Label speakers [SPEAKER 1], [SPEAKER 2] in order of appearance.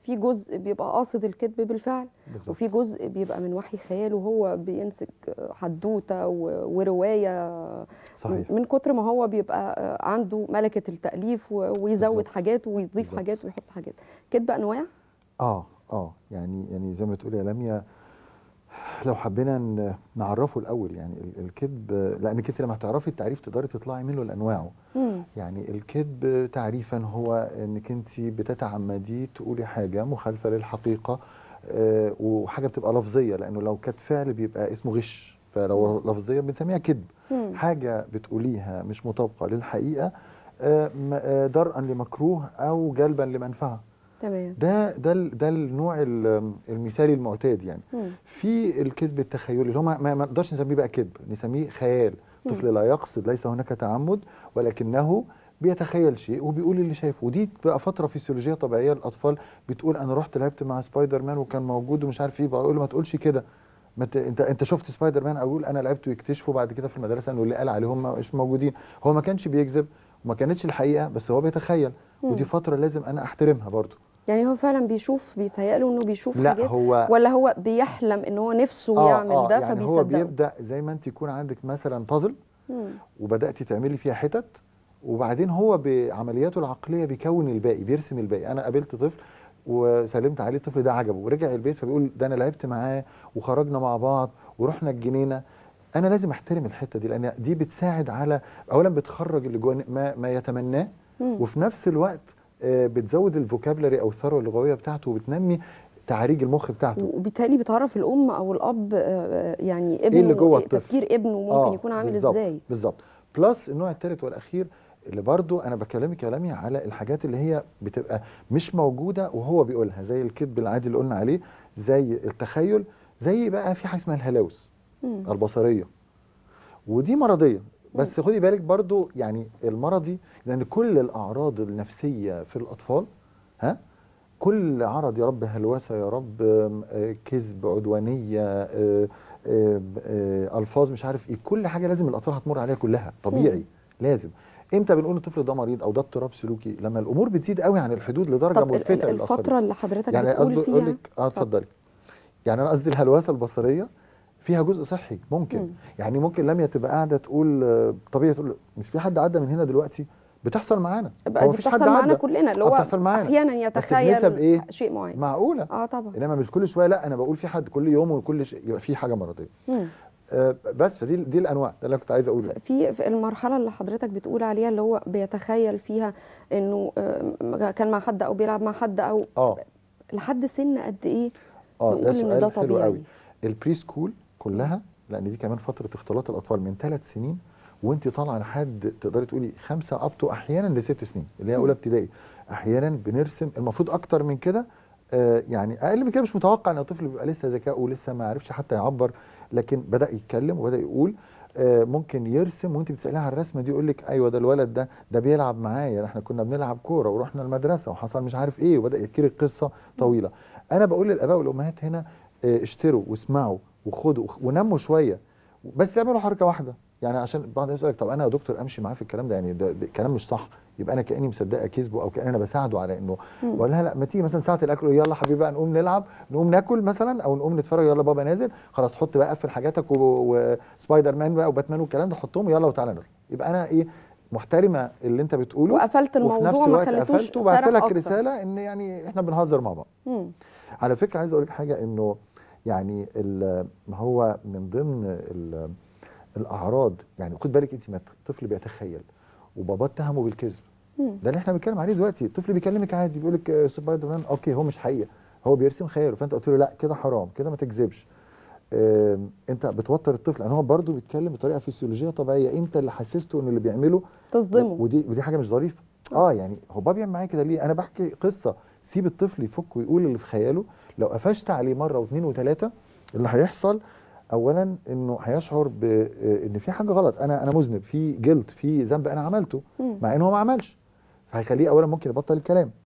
[SPEAKER 1] في جزء بيبقى قاصد الكذب بالفعل
[SPEAKER 2] بالظبط
[SPEAKER 1] وفي جزء بيبقى من وحي خياله هو بينسج حدوته و- وروايه
[SPEAKER 2] صحيح
[SPEAKER 1] من كتر ما هو بيبقى عنده ملكه التاليف و- ويزود
[SPEAKER 2] بالظبط.
[SPEAKER 1] حاجات ويضيف
[SPEAKER 2] بالظبط.
[SPEAKER 1] حاجات ويحط حاجات كذب انواع
[SPEAKER 2] اه اه يعني يعني زي ما تقولي يا لميا لو حبينا ن- نعرفه الاول يعني ال- الكذب لانك انت لما تعرفي التعريف تقدري تطلعي منه لانواعه
[SPEAKER 1] مم.
[SPEAKER 2] يعني الكذب تعريفا هو انك انت بتتعمدي تقولي حاجه مخالفه للحقيقه آه، وحاجه بتبقى لفظيه لانه لو كانت فعل بيبقى اسمه غش فلو لفظيه بنسميها كذب
[SPEAKER 1] مم.
[SPEAKER 2] حاجه بتقوليها مش مطابقه للحقيقه آه، م- آه، درءا لمكروه او جلبا لمنفعه
[SPEAKER 1] تمام
[SPEAKER 2] ده ده ال- ده النوع ال- المثالي المعتاد يعني
[SPEAKER 1] مم.
[SPEAKER 2] في الكذب التخيلي اللي هو ما ما ما نقدرش نسميه بقى كذب نسميه خيال طفل لا يقصد ليس هناك تعمد ولكنه بيتخيل شيء وبيقول اللي شايفه ودي بقى فتره فسيولوجيه طبيعيه للاطفال بتقول انا رحت لعبت مع سبايدر مان وكان موجود ومش عارف ايه بقول له ما تقولش كده ما ت- انت انت شفت سبايدر مان اقول انا لعبت ويكتشفوا بعد كده في المدرسه انه اللي قال عليهم مش موجودين هو ما كانش بيكذب وما كانتش الحقيقه بس هو بيتخيل ودي فتره لازم انا احترمها برضو
[SPEAKER 1] يعني هو فعلا بيشوف بيتهيأله انه بيشوف
[SPEAKER 2] لا
[SPEAKER 1] حاجات
[SPEAKER 2] هو
[SPEAKER 1] ولا هو بيحلم ان هو نفسه يعمل ده
[SPEAKER 2] يعني هو
[SPEAKER 1] فبيصدقه
[SPEAKER 2] بيبدا زي ما انت يكون عندك مثلا بازل
[SPEAKER 1] مم.
[SPEAKER 2] وبداتي تعملي فيها حتت وبعدين هو بعملياته العقليه بيكون الباقي بيرسم الباقي انا قابلت طفل وسلمت عليه الطفل ده عجبه ورجع البيت فبيقول ده انا لعبت معاه وخرجنا مع بعض ورحنا الجنينه انا لازم احترم الحته دي لان دي بتساعد على اولا بتخرج اللي جوه ما, ما يتمناه
[SPEAKER 1] مم.
[SPEAKER 2] وفي نفس الوقت آه، بتزود الفوكابلري او الثروه اللغويه بتاعته وبتنمي تعريج المخ بتاعته
[SPEAKER 1] وبالتالي بتعرف الام او الاب آه، يعني ابنه
[SPEAKER 2] اللي جوه الطفل.
[SPEAKER 1] تفكير ابنه ممكن
[SPEAKER 2] آه،
[SPEAKER 1] يكون عامل
[SPEAKER 2] بالظبط،
[SPEAKER 1] ازاي
[SPEAKER 2] بالظبط بلس النوع الثالث والاخير اللي برضو انا بكلمك كلامي على الحاجات اللي هي بتبقى مش موجوده وهو بيقولها زي الكذب العادي اللي قلنا عليه زي التخيل زي بقى في حاجه اسمها الهلاوس
[SPEAKER 1] مم.
[SPEAKER 2] البصريه ودي مرضيه بس خدي بالك برضو يعني المرضي لان كل الاعراض النفسيه في الاطفال ها كل عرض يا رب هلوسه يا رب آم، آه، كذب عدوانيه آه، آه، آه، الفاظ مش عارف ايه كل حاجه لازم الاطفال هتمر عليها كلها طبيعي لازم امتى بنقول الطفل ده مريض او ده اضطراب سلوكي لما الامور بتزيد قوي عن الحدود لدرجه
[SPEAKER 1] طب ال-
[SPEAKER 2] ملفته
[SPEAKER 1] ال-
[SPEAKER 2] للاخرين
[SPEAKER 1] الفتره اللي حضرتك
[SPEAKER 2] يعني
[SPEAKER 1] بتقول
[SPEAKER 2] قصدي
[SPEAKER 1] فيها
[SPEAKER 2] اقول لك اه اتفضلي يعني انا قصدي الهلوسه البصريه فيها جزء صحي ممكن
[SPEAKER 1] مم.
[SPEAKER 2] يعني ممكن لميا تبقى قاعده تقول آه، طبيعي تقول مش في حد عدى من هنا دلوقتي بتحصل معانا
[SPEAKER 1] بقى
[SPEAKER 2] هو
[SPEAKER 1] دي
[SPEAKER 2] مفيش حد
[SPEAKER 1] بتحصل معانا
[SPEAKER 2] عدى.
[SPEAKER 1] كلنا اللي
[SPEAKER 2] آه،
[SPEAKER 1] هو
[SPEAKER 2] بتحصل معانا.
[SPEAKER 1] احيانا
[SPEAKER 2] بس بنسب
[SPEAKER 1] يتخيل
[SPEAKER 2] إيه؟
[SPEAKER 1] شيء معين
[SPEAKER 2] معقوله
[SPEAKER 1] اه طبعا
[SPEAKER 2] انما مش كل شويه لا انا بقول في حد كل يوم وكل شيء يبقى في حاجه مرضيه
[SPEAKER 1] مم.
[SPEAKER 2] آه بس فدي دي الانواع ده اللي أنا كنت عايز اقوله
[SPEAKER 1] في في المرحله اللي حضرتك بتقول عليها اللي هو بيتخيل فيها انه آه، كان مع حد او بيلعب مع حد او
[SPEAKER 2] اه
[SPEAKER 1] لحد سن قد ايه
[SPEAKER 2] اه
[SPEAKER 1] نقول
[SPEAKER 2] ده
[SPEAKER 1] إن
[SPEAKER 2] سؤال
[SPEAKER 1] ده
[SPEAKER 2] حلو
[SPEAKER 1] طبيعي.
[SPEAKER 2] قوي البري سكول كلها لان دي كمان فتره اختلاط الاطفال من ثلاث سنين وانت طالعه لحد تقدري تقولي خمسه اب تو احيانا لست سنين اللي هي اولى ابتدائي احيانا بنرسم المفروض اكتر من كده آه يعني اقل من كده مش متوقع ان الطفل بيبقى لسه ذكائه لسه ما عرفش حتى يعبر لكن بدا يتكلم وبدا يقول آه ممكن يرسم وانت بتساليها على الرسمه دي يقول لك ايوه ده الولد ده ده بيلعب معايا ده احنا كنا بنلعب كوره ورحنا المدرسه وحصل مش عارف ايه وبدا يحكي لك قصه طويله انا بقول للاباء والامهات هنا آه، اشتروا واسمعوا وخدوا وخ- ونموا شويه بس تعملوا حركه واحده يعني عشان بعض الناس يقول لك طب انا يا دكتور امشي معاه في الكلام ده يعني ده ده كلام مش صح يبقى انا كاني مصدقه كذبه او كاني انا بساعده على انه
[SPEAKER 1] مم.
[SPEAKER 2] ولا لا ما تيجي مثلا ساعه الاكل يلا حبيبي بقى نقوم نلعب نقوم ناكل مثلا او نقوم نتفرج يلا بابا نازل خلاص حط بقى قفل حاجاتك و- وسبايدر مان بقى وباتمان والكلام ده حطهم يلا وتعالى نطلع يبقى انا ايه محترمه اللي انت بتقوله
[SPEAKER 1] وقفلت
[SPEAKER 2] وفي
[SPEAKER 1] الموضوع
[SPEAKER 2] نفس
[SPEAKER 1] ما
[SPEAKER 2] الوقت
[SPEAKER 1] خليتوش
[SPEAKER 2] قفلته وبعت
[SPEAKER 1] سرح
[SPEAKER 2] لك
[SPEAKER 1] أكتر.
[SPEAKER 2] رساله ان يعني احنا بنهزر مع بعض
[SPEAKER 1] مم.
[SPEAKER 2] على فكره عايز اقول لك حاجه انه يعني ال- ما هو من ضمن ال- الاعراض يعني خد بالك انت ما الطفل بيتخيل وباباه اتهمه بالكذب
[SPEAKER 1] مم.
[SPEAKER 2] ده اللي احنا بنتكلم عليه دلوقتي الطفل بيكلمك عادي بيقول لك آه، سبايدر مان اوكي هو مش حقيقه هو بيرسم خياله فانت قلت له لا كده حرام كده ما تكذبش آم، انت بتوتر الطفل لان هو برضه بيتكلم بطريقه فسيولوجيه طبيعيه انت اللي حسسته ان اللي بيعمله
[SPEAKER 1] تصدمه
[SPEAKER 2] ودي ودي حاجه مش ظريفه اه يعني هو بابا بيعمل معايا كده ليه انا بحكي قصه سيب الطفل يفك ويقول اللي في خياله لو قفشت عليه مره واثنين وثلاثه اللي هيحصل اولا انه هيشعر بان في حاجه غلط انا انا مذنب في جلد في ذنب انا عملته
[SPEAKER 1] مم.
[SPEAKER 2] مع ان هو ما عملش فهيخليه اولا ممكن يبطل الكلام